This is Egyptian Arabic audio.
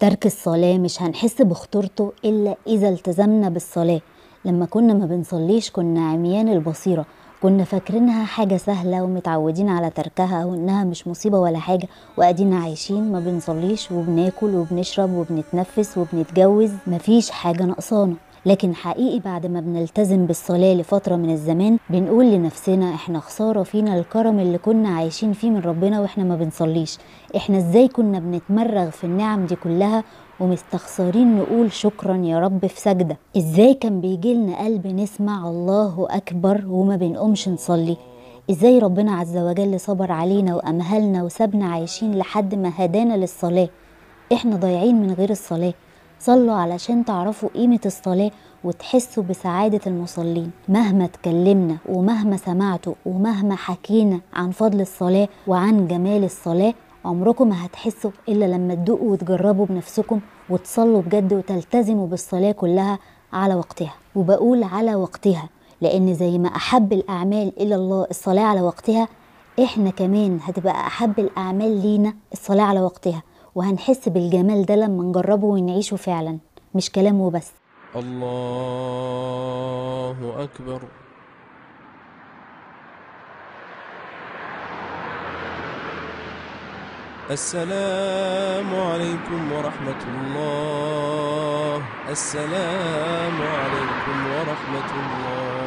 ترك الصلاة مش هنحس بخطورته إلا إذا التزمنا بالصلاة لما كنا ما بنصليش كنا عميان البصيرة كنا فاكرينها حاجة سهلة ومتعودين على تركها وإنها مش مصيبة ولا حاجة وأدينا عايشين ما بنصليش وبناكل وبنشرب وبنتنفس وبنتجوز مفيش حاجة ناقصانا لكن حقيقي بعد ما بنلتزم بالصلاة لفترة من الزمان بنقول لنفسنا احنا خسارة فينا الكرم اللي كنا عايشين فيه من ربنا واحنا ما بنصليش احنا ازاي كنا بنتمرغ في النعم دي كلها ومستخسرين نقول شكرا يا رب في سجدة ازاي كان بيجيلنا قلب نسمع الله أكبر وما بنقومش نصلي ازاي ربنا عز وجل صبر علينا وأمهلنا وسابنا عايشين لحد ما هدانا للصلاة احنا ضايعين من غير الصلاة صلوا علشان تعرفوا قيمة الصلاة وتحسوا بسعادة المصلين مهما اتكلمنا ومهما سمعتوا ومهما حكينا عن فضل الصلاة وعن جمال الصلاة عمركم ما هتحسوا إلا لما تدوقوا وتجربوا بنفسكم وتصلوا بجد وتلتزموا بالصلاة كلها على وقتها وبقول على وقتها لأن زي ما أحب الأعمال إلى الله الصلاة على وقتها إحنا كمان هتبقى أحب الأعمال لينا الصلاة على وقتها وهنحس بالجمال ده لما نجربه ونعيشه فعلا مش كلام وبس الله أكبر السلام عليكم ورحمة الله السلام عليكم ورحمة الله